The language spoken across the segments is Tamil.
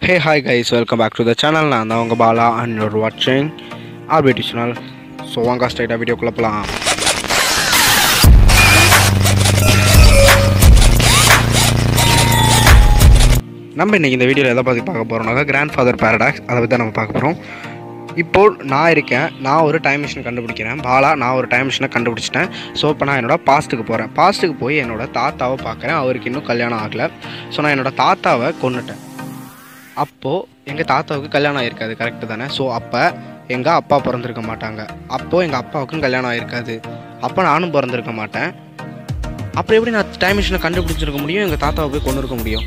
hey hi guys welcome back to the channel நான் தான் உங்கள் பாலா அண்ட் யூர் வாட்சிங் ஆர் பியூட்டி சேனல் ஸோ வாங்க ஸ்ட்ரைட்டாக வீடியோக்குள்ளே போகலாம் நம்ம இன்றைக்கி இந்த வீடியோவில் எதை பற்றி பார்க்க போகிறோம்னாக்கா கிராண்ட் ஃபாதர் பேரடாக்ஸ் அதை பற்றி தான் நம்ம பார்க்க போகிறோம் இப்போ நான் இருக்கேன் நான் ஒரு டைம் மிஷின் கண்டுபிடிக்கிறேன் பாலா நான் ஒரு டைம் மிஷினை கண்டுபிடிச்சிட்டேன் ஸோ இப்போ நான் என்னோட பாஸ்ட்டுக்கு போகிறேன் பாஸ்ட்டுக்கு போய் என்னோட தாத்தாவை பார்க்குறேன் அவருக்கு இன்னும் கல்யாணம் ஆகலை ஸோ நான் என்னோட தாத்தாவை கொன்னுட்டேன் அப்போது எங்கள் தாத்தாவுக்கு கல்யாணம் ஆயிருக்காது கரெக்டு தானே ஸோ அப்போ எங்கள் அப்பா பிறந்திருக்க மாட்டாங்க அப்போது எங்கள் அப்பாவுக்கும் கல்யாணம் ஆயிருக்காது அப்போ நானும் பிறந்திருக்க மாட்டேன் அப்புறம் எப்படி நான் டைம் மிஷினை கண்டுபிடிச்சிருக்க முடியும் எங்கள் தாத்தாவை போய் கொண்டு இருக்க முடியும்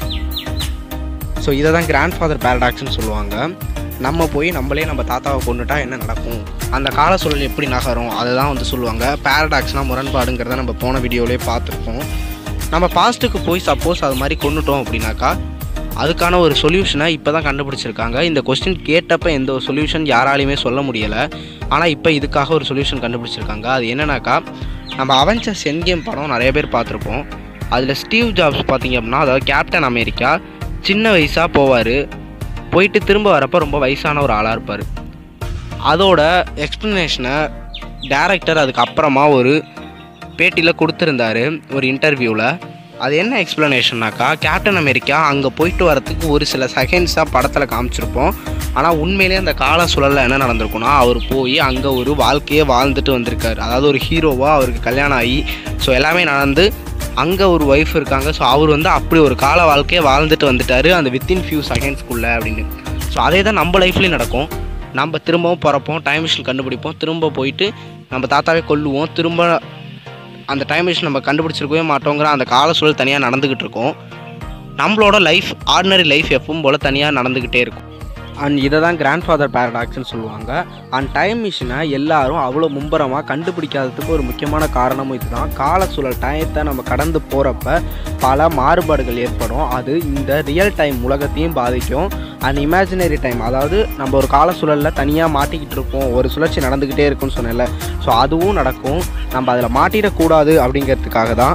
ஸோ இதை தான் கிராண்ட் ஃபாதர் பேரடாக்ஸ்னு சொல்லுவாங்க நம்ம போய் நம்மளே நம்ம தாத்தாவை கொண்டுட்டா என்ன நடக்கும் அந்த கால சூழல் எப்படி நகரும் அதை தான் வந்து சொல்லுவாங்க பேரடாக்ஸ்னால் முரண்பாடுங்கிறத நம்ம போன வீடியோவிலே பார்த்துருப்போம் நம்ம பாஸ்ட்டுக்கு போய் சப்போஸ் அது மாதிரி கொண்டுட்டோம் அப்படின்னாக்கா அதுக்கான ஒரு சொல்யூஷனை இப்போ தான் கண்டுபிடிச்சிருக்காங்க இந்த கொஸ்டின் கேட்டப்போ எந்த ஒரு சொல்யூஷன் யாராலையுமே சொல்ல முடியலை ஆனால் இப்போ இதுக்காக ஒரு சொல்யூஷன் கண்டுபிடிச்சிருக்காங்க அது என்னன்னாக்கா நம்ம அவெஞ்சர்ஸ் என் கேம் படம் நிறைய பேர் பார்த்துருப்போம் அதில் ஸ்டீவ் ஜாப்ஸ் பார்த்தீங்க அப்படின்னா அதாவது கேப்டன் அமெரிக்கா சின்ன வயசாக போவார் போயிட்டு திரும்ப வரப்போ ரொம்ப வயசான ஒரு ஆளாக இருப்பார் அதோட எக்ஸ்ப்ளனேஷனை டேரக்டர் அதுக்கப்புறமா ஒரு பேட்டியில் கொடுத்துருந்தாரு ஒரு இன்டர்வியூவில் அது என்ன எக்ஸ்ப்ளனேஷன்னாக்கா கேப்டன் அமெரிக்கா அங்கே போயிட்டு வரத்துக்கு ஒரு சில செகண்ட்ஸாக படத்தில் காமிச்சிருப்போம் ஆனால் உண்மையிலேயே அந்த கால சூழலில் என்ன நடந்திருக்குன்னா அவர் போய் அங்கே ஒரு வாழ்க்கையை வாழ்ந்துட்டு வந்திருக்காரு அதாவது ஒரு ஹீரோவாக அவருக்கு கல்யாணம் ஆகி ஸோ எல்லாமே நடந்து அங்கே ஒரு ஒய்ஃப் இருக்காங்க ஸோ அவர் வந்து அப்படி ஒரு கால வாழ்க்கையை வாழ்ந்துட்டு வந்துட்டார் அந்த வித்தின் ஃபியூ செகண்ட்ஸ்க்குள்ளே அப்படின்னு ஸோ அதே தான் நம்ம லைஃப்லேயும் நடக்கும் நம்ம திரும்பவும் பிறப்போம் டைம் மிஷின் கண்டுபிடிப்போம் திரும்ப போயிட்டு நம்ம தாத்தாவே கொல்லுவோம் திரும்ப அந்த டைம் மிஷின் நம்ம கண்டுபிடிச்சிருக்கவே மாட்டோங்கிற அந்த கால சூழல் தனியாக நடந்துக்கிட்டு இருக்கும் நம்மளோட லைஃப் ஆர்டினரி லைஃப் எப்பவும் போல் தனியாக நடந்துக்கிட்டே இருக்கும் அண்ட் இதை தான் கிராண்ட் ஃபாதர் பேரடாக்ஸ்னு சொல்லுவாங்க அண்ட் டைம் மிஷினை எல்லாரும் அவ்வளோ மும்பரமாக கண்டுபிடிக்காததுக்கு ஒரு முக்கியமான காரணமும் இதுதான் கால சூழல் டயத்தை நம்ம கடந்து போகிறப்ப பல மாறுபாடுகள் ஏற்படும் அது இந்த ரியல் டைம் உலகத்தையும் பாதிக்கும் அண்ட் இமேஜினரி டைம் அதாவது நம்ம ஒரு கால சூழலில் தனியாக மாட்டிக்கிட்டு இருப்போம் ஒரு சுழற்சி நடந்துக்கிட்டே இருக்கும்னு சொன்னேன்ல ஸோ அதுவும் நடக்கும் நம்ம அதில் மாட்டிடக்கூடாது அப்படிங்கிறதுக்காக தான்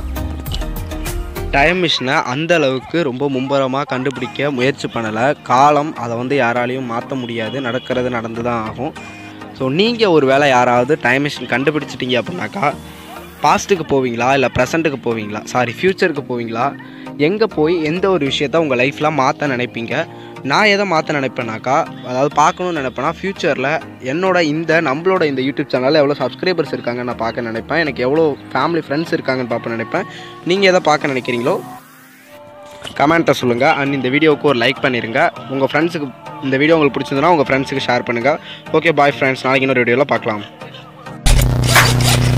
டைம் மிஷினை அந்த அளவுக்கு ரொம்ப மும்பரமாக கண்டுபிடிக்க முயற்சி பண்ணலை காலம் அதை வந்து யாராலையும் மாற்ற முடியாது நடக்கிறது நடந்து தான் ஆகும் ஸோ நீங்கள் ஒரு வேளை யாராவது டைம் மிஷின் கண்டுபிடிச்சிட்டீங்க அப்படின்னாக்கா பாஸ்ட்டுக்கு போவீங்களா இல்லை ப்ரெசண்ட்டுக்கு போவீங்களா சாரி ஃப்யூச்சருக்கு போவீங்களா எங்கே போய் எந்த ஒரு விஷயத்த உங்கள் லைஃப்பில் மாற்ற நினைப்பீங்க நான் எதை மாற்ற நினைப்பேனாக்கா அதாவது பார்க்கணும்னு நினைப்பேன்னா ஃப்யூச்சரில் என்னோட இந்த நம்மளோட இந்த யூடியூப் சேனலில் எவ்வளோ சப்ஸ்கிரைபர்ஸ் இருக்காங்கன்னு நான் பார்க்க நினைப்பேன் எனக்கு எவ்வளோ ஃபேமிலி ஃப்ரெண்ட்ஸ் இருக்காங்கன்னு பார்க்க நினைப்பேன் நீங்கள் எதை பார்க்க நினைக்கிறீங்களோ கமெண்ட்டை சொல்லுங்கள் அண்ட் இந்த வீடியோவுக்கு ஒரு லைக் பண்ணிடுங்க உங்கள் ஃப்ரெண்ட்ஸுக்கு இந்த வீடியோ உங்களுக்கு பிடிச்சிருந்தனா உங்கள் ஃப்ரெண்ட்ஸுக்கு ஷேர் பண்ணுங்கள் ஓகே பாய் ஃப்ரெண்ட்ஸ் நாளைக்கு இன்னொரு வீடியோவில் பார்க்கலாம்